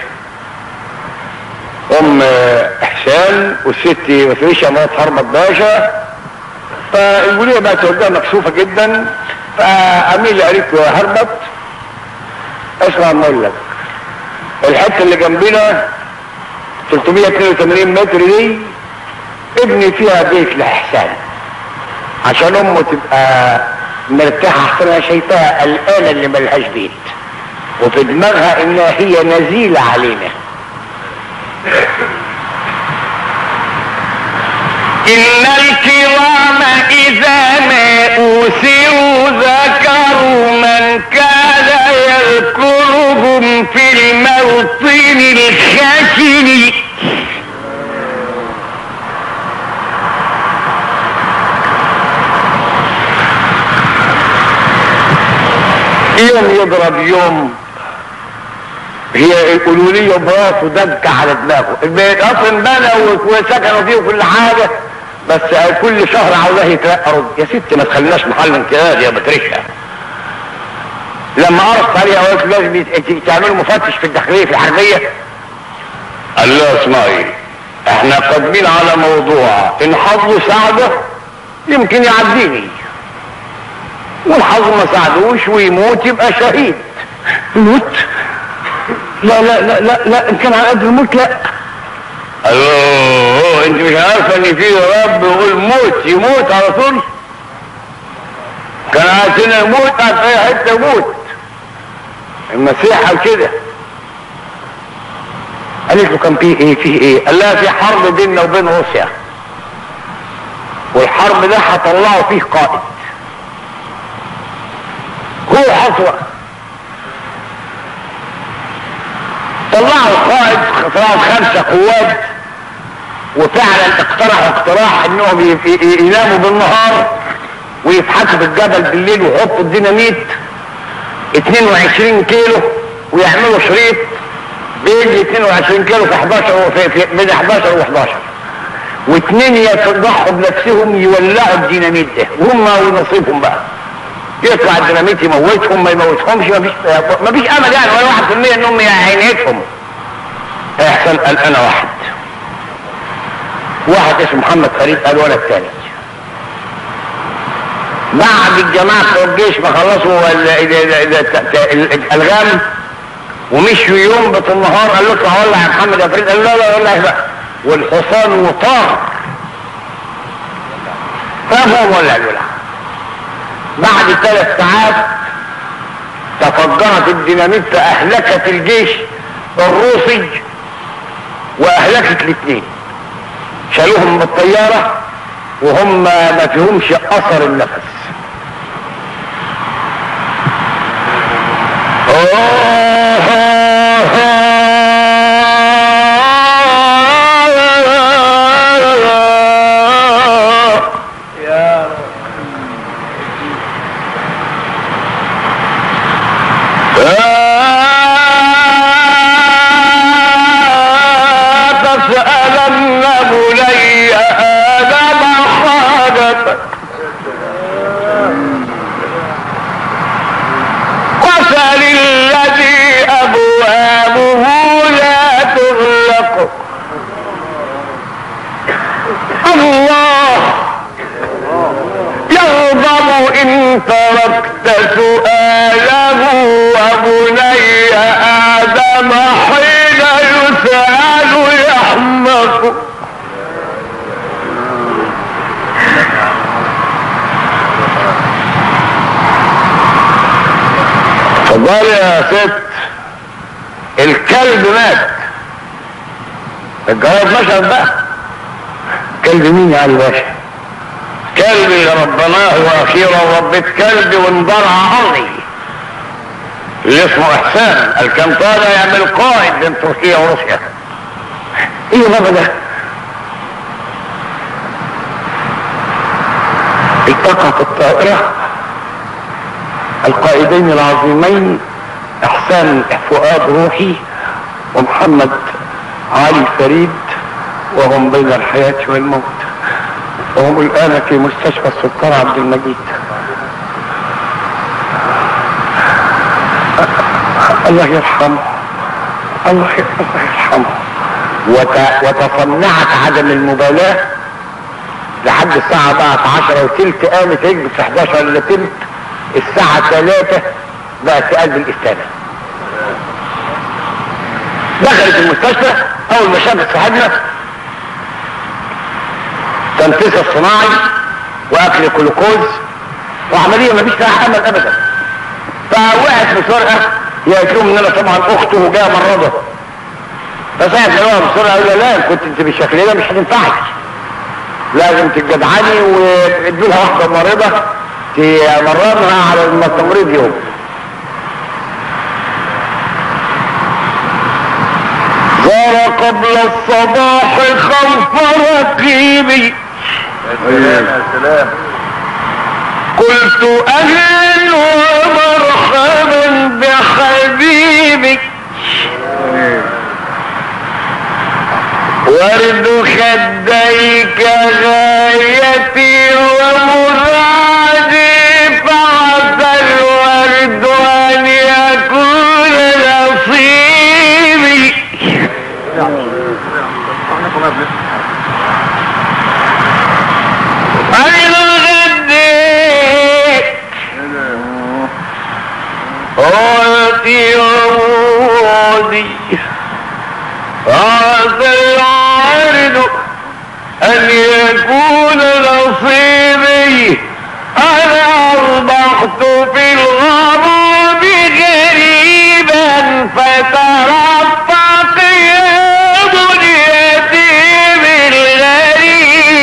Speaker 6: ام احسان والست مفيشة مرات حرمة باشا فالولية بقت توجهها مكسوفة جدا فأميل قالت له يا هربت اسمع ما اقول لك الحتة اللي جنبنا 382 متر دي ابني فيها بيت لإحسان عشان امه تبقى مرتاحة احسن انا شايفاها قلقانة اللي ملهاش بيت وفي دماغها انها هي نزيلة علينا إن الكرام إذا ما أوسروا ذكروا من كان يذكرهم في الموطن الخشن يوم يضرب يوم هي الألولية براسه دك على دماغه البيت أصلا بنى وسكنوا فيه وكل حاجة بس كل شهر عاوزاه يترقى رد يا ست ما تخليناش محل انتهاز يا بتريشة لما عرفت عليها قلت لازم يت- تعملوا مفتش في الداخلية في الحربية قال له اسمعي احنا قادمين على موضوع ان حظه ساعده يمكن يعديني والحظ ما ساعدوش ويموت يبقى شهيد يموت لا لا لا لا لا ان كان على قد الموت لا الله انت مش عارفه ان في رب يقول موت يموت على طول كان عايزين يموت قاعد في اي حته يموت المسيح قال كده قالت له كان فيه ايه فيه ايه قال لها في حرب بيننا وبين روسيا والحرب ده هطلعوا فيه قائد هو حصوة طلعوا قائد طلعوا خمسة قوات وفعلا اقترحوا اقتراح انهم ي- ي- يناموا بالنهار ويبحثوا في الجبل بالليل ويحطوا الديناميت 22 كيلو ويعملوا شريط بين 22 كيلو في 11 وفي في بين 11 و11 واثنين يضحوا بنفسهم يولعوا الديناميت ده وهم ونصيبهم بقى يطلع الديناميت يموتهم ما يموتهمش ما فيش ما فيش امل يعني ولا واحد في المية انهم يعينيتهم احسن قال انا واحد واحد اسمه محمد فريد قال ولا الثاني بعد الجماعة بتوع الجيش ما خلصوا ال- ال- ال- ال- الالغام ومشوا يوم بط النهار قال له اطلع ولع يا محمد يا فريد قال له لا لا ولع بقى والحصان وطار فهو ولع الولع بعد ثلاث ساعات تفجرت الديناميت فاهلكت الجيش الروسي واهلكت الاثنين شالوهم بالطيارة وهم ما فيهمش اثر النفس اتفضلي يا ست الكلب مات الجواب مشهد بقى كلب مين يا علي باشا كلبي اللي ربناه واخيرا ربيت كلبي وانضرع ارضي اللي اسمه احسان اللي كان طالع يعمل قائد بين تركيا وروسيا ايه يا بابا ده التقى في الطائرة القائدين العظيمين احسان فؤاد روحي ومحمد علي فريد وهم بين الحياة والموت وهم الآن في مستشفى السلطان عبد المجيد الله يرحمه الله الله يرحمه وت... وتصنعت عدم المبالاة لحد الساعة بقت عشرة وتلت قامت هيك في 11 الا تلت الساعة ثلاثة بقت في قلب الاستانة دخلت المستشفى اول ما شافت صاحبنا تنفيذ الصناعي واكل جلوكوز وعملية مفيش فيها امل ابدا فوقعت بسرعة قالت لهم ان انا طبعا اخته جايه مرضه فساعة ما يقع بسرعة يقول لا كنت انت بالشكل ده مش هتنفعك لازم تتجدعني وادوا لها واحدة مريضة تمرنها على التمريض يوم صار قبل الصباح خوف رقيبي
Speaker 5: يا سلام
Speaker 6: قلت اهلا ومرحبا بحبيبي ورد خديك غايتي ومرادي فعسى الورد ان يكون نصيبي أين غديت قلت يهودي هذا العرض أن يكون نصيبي أنا أصبحت في الغرام غريبا فترفع قيام اليتيم الغريب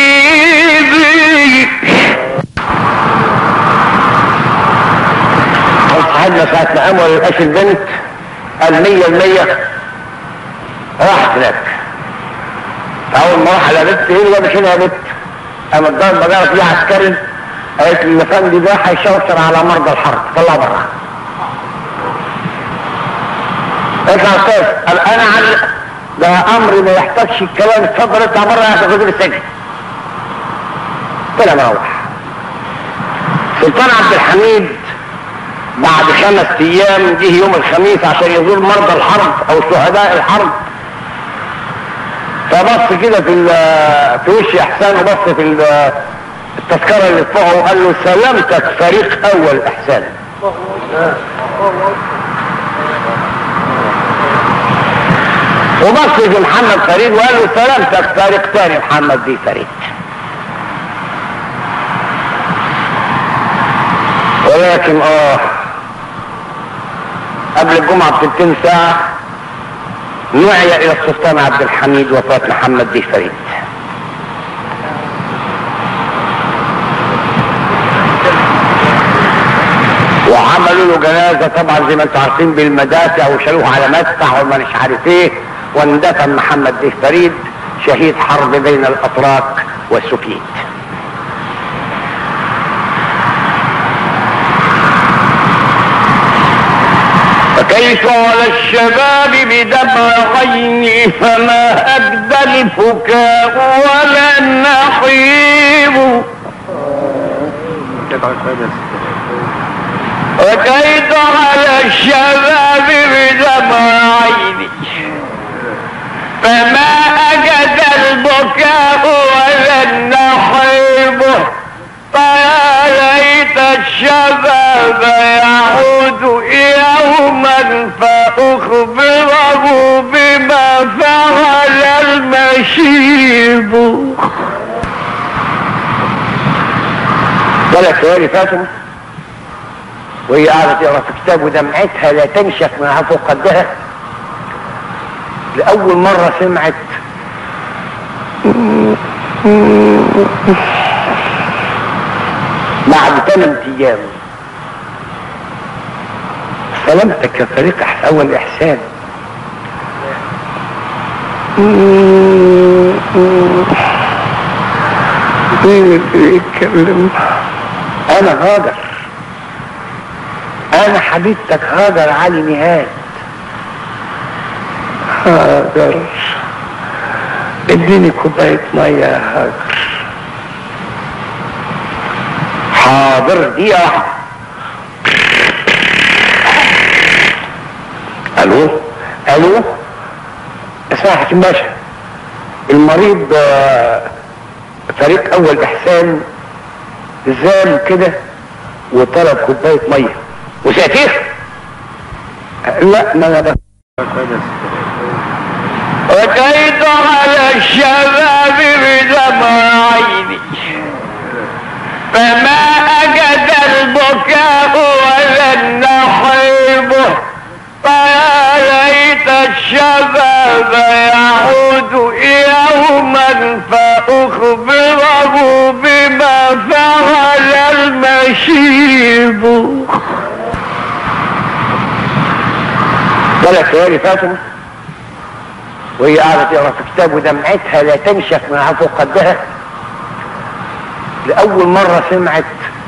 Speaker 6: صاحبنا ساعة ما قام ولا لقاش البنت قال مية المية راحت هناك فأول ما راح على بنت ايه اللي مش هنا يا بنت قام الضرب بقى فيه عسكري قالت لي الافندي ده هيشوشر على مرضى الحرب طلع بره قالت له يا استاذ قال انا عن ده امر ما يحتاجش الكلام اتفضل اطلع بره هتاخد السجن طلع مروح سلطان عبد الحميد بعد خمس ايام جه يوم الخميس عشان يزور مرضى الحرب او شهداء الحرب فبص كده في ال- في وش احسان وبص في ال- التذكره اللي فوقه وقال له سلامتك فريق اول احسان وبص في محمد فريد وقال له سلامتك فريق تاني محمد دي فريد ولكن اه قبل الجمعة بتلتين ساعة نعي الى السلطان عبد الحميد وفاة محمد دي فريد وعملوا له جنازة طبعا زي ما انتم عارفين بالمدافع وشالوه على مدفع وما مش عارف ايه واندفن محمد دي فريد شهيد حرب بين الاتراك والسوفيت فكيف على الشباب بدمع عيني فما أجدى البكاء ولا النحيب وكيف على الشباب بدمع عيني فما أجد البكاء ولا النحيب فيا ليت الشباب يعود يوما فأخبره بما فعل المشيب ثلاث ليالي فاتوا وهي قاعدة تقرا في كتاب ودمعتها لا تنشف من عفو قدها لأول مرة سمعت بعد ثمان أيام سلامتك يا فريق أح- أول إحسان مين اللي يتكلم أنا هاجر أنا حبيبتك هاجر علي نهاد هاجر اديني كوباية مية يا هاجر حاضر دي واحدة الو الو اسمع حكيم باشا المريض آه، فريق اول احسان زام كده وطلب كوبايه ميه وشاكيخ لا ما انا بس وكيت على الشباب بدمع عيني فما أجد البكاء ولا النحيب فيا ليت الشباب يعود يوما فأخبره بما فعل المشيب بالك يا فاطمة وهي قاعدة تقرا في كتاب ودمعتها لا تنشف من عفو قدها لأول مرة سمعت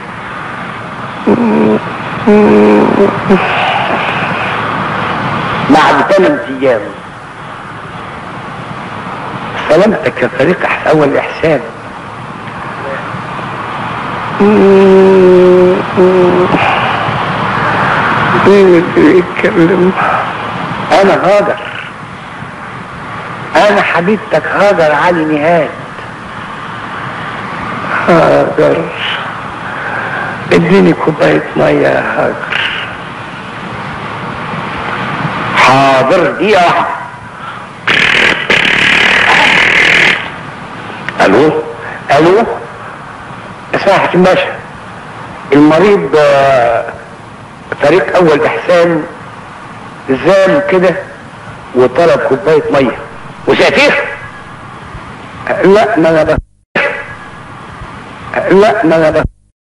Speaker 6: بعد ثمان أيام سلامتك يا فريق أح- أول إحسان مين اللي يتكلم أنا هاجر أنا حبيبتك هاجر علي نهاد هاجر اديني كوباية مية يا هاجر حاضر دي واحدة الو الو اسمع حكيم باشا المريض آه، فريق اول احسان زام كده وطلب كوباية مية وشاكيخ لا ما انا بس لا ما انا بس